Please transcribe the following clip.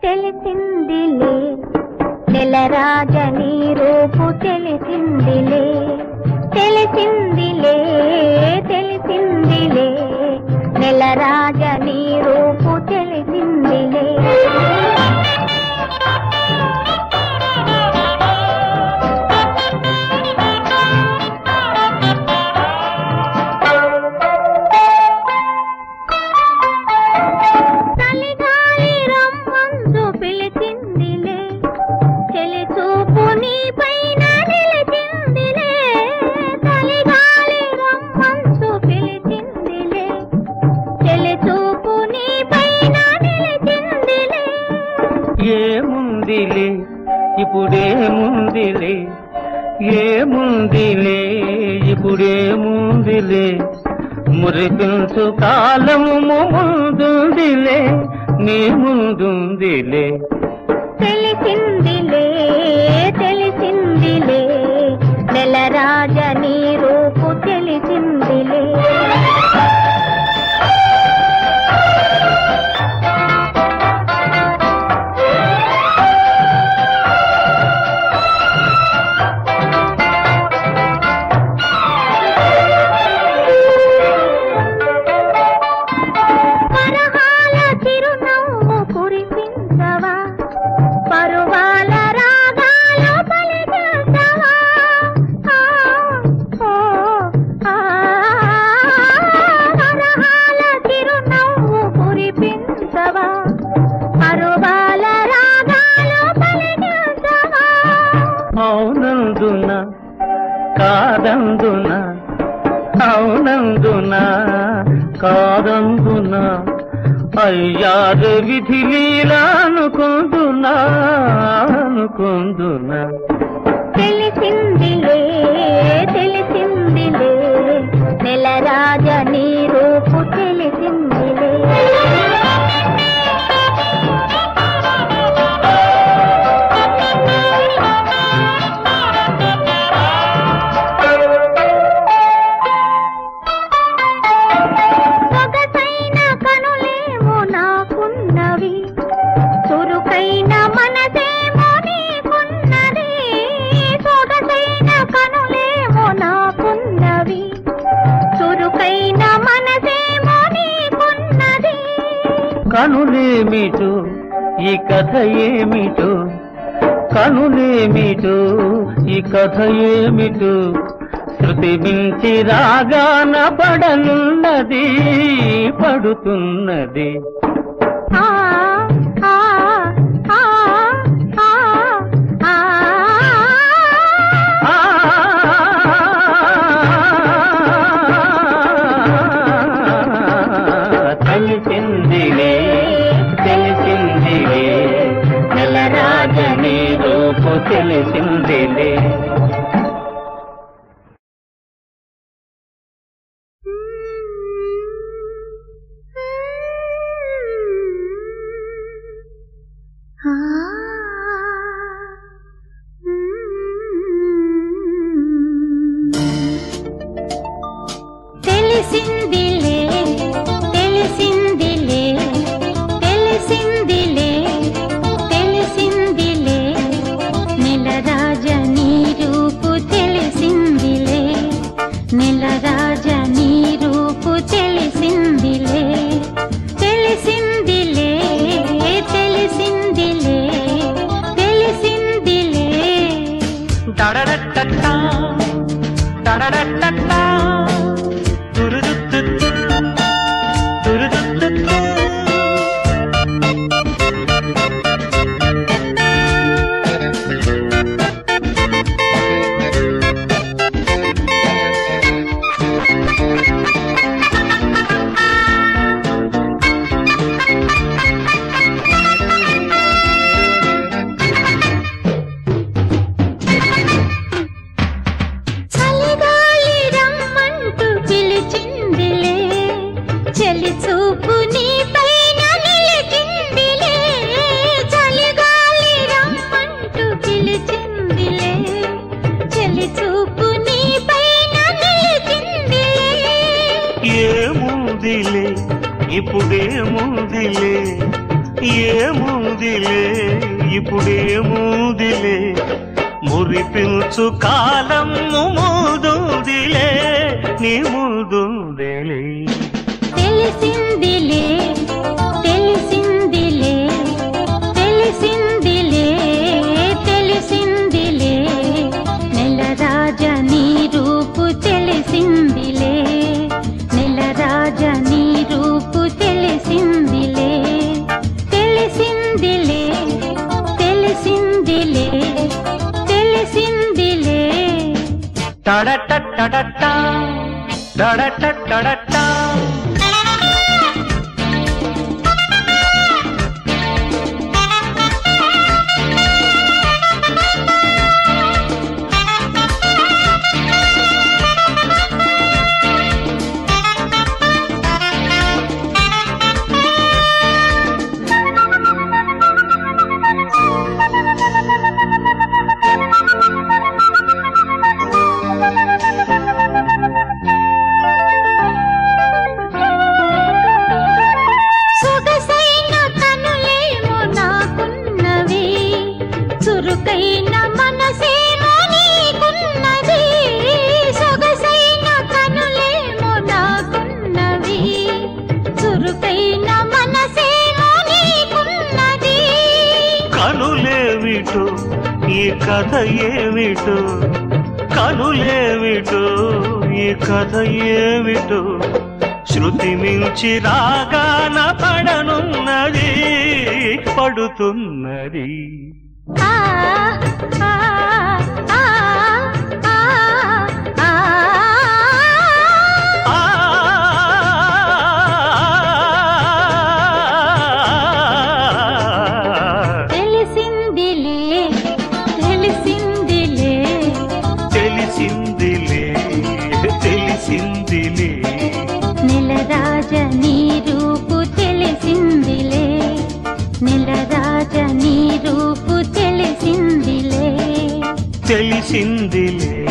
తెలిసిందిలే నెలరాజని రూపు తెలిసిందిలే తెలిసిందిలే తెలిసిందిలే నెలరాజని రూపు తెలిసిందిలే చలిగాలి రమ్మందు పిలిచిందిలే చెలి చూపు నీ పైన నిలిచిందిలే చలిగాలి రమ్మందు పిలిచిందిలే చెలి చూపు నీ పైన నిలిచిందిలే ఏముందిలే ఇప్పుడేముందిలే ఏముందిలే ఇప్పుడేముందిలే మురిపించు కాలము ముందుందిలే నీ ముందుందిలే తెలిసిందిలే తెలిసిందిలే నెలరాజ నీ రూపు తెలిసిందిలే పరహాల చిరునవ్వు కురిపించవా పరువాల రాగాలు పలికించవా ఆ, ఓ, ఆ, పరహాల చిరునవ్వు కురిపించవా పరువాల రాగాలు పలికించవా అవునందున కాదందున అవునందున కాదందున అయ్యారు విధి లీలా అనుకుందునా అనుకుందునా తెలిసిందిలే తెలిసిందిలే నెలరాజ నీ రూపు తెలిసిందిలే సొగసైన కనులేమో నాకున్నవి చురుకైన మనసేమో నీకున్నది సొగసైన కనులేమో నాకున్నవి చురుకైన మనసేమో నీకున్నది కనులేమిటో ఈ కథ ఏమిటో కనులేమిటో ఈ కథ ఏమిటో శృతి మించి రాగాన పడనున్నది పడుతున్నది ఆ ఆ ఆ ఆ ఆ ఆ తెలిసిందిలే తెలిసిందిలే నెలరాజని రూపు తెలిసిందిలే తెలిసిందిలే తెలిసిందిలే తెలిసిందిలే తెలిసిందిలే నెలరాజ నీ రూపు తెలిసిందిలే నెలరాజ నీ రూపు తెలిసిందిలే తెలిసిందిలే తెలిసిందిలే తెలిసిందిలే టడడట్టట్టా, టడడట్టట్టా, తురుదుత్తుత్తు, తురుదుత్తుత్తు. చలిగాలి రమ్మంటూ పిలిచిందిలే చెలి చూపు నీ పైన నిలిచిందిలే చలిగాలి రమ్మంటూ పిలిచిందిలే చెలి చూపు నీ పైన నిలిచిందిలే ఏముందిలే ఇప్పుడేముందిలే ఏముందిలే ఇప్పుడేముందిలే మురిపించు కాలం ముందుందిలే నీ ముందుందిలే తెలిసిందిలే తెలిసిందిలే తెలిసిందిలే తెలిసిందిలే నెలరాజ నీ రూపు తెలిసిందిలే నెలరాజ నీ రూపు తెలిసిందిలే తెలిసిందిలే తెలిసిందిలే తెలిసిందిలే టడటటడటా టడటటడటా సొగసైన కనులేమో నాకున్నవి చురుకైన మనసేమో నీకున్నది సొగసైన కనులేమో నాకున్నవి చురుకైన మనసేమో నీకున్నది కనులేమిటో ఈ కథ ఏమిటో కనులేమిటో ఈ కథ ఏమిటో శృతి మించి రాగాన పడనున్నది పడుతున్నది ఆ ఆ ఆ ఆ ఆ ఆ తెలిసిందిలే తెలిసిందిలే తెలిసిందిలే తెలిసిందిలే నెలరాజ నీ రూపు తెలిసిందిలే నెలరాజ నీ రూపు తెలిసిందిలే తెలిసిందిలే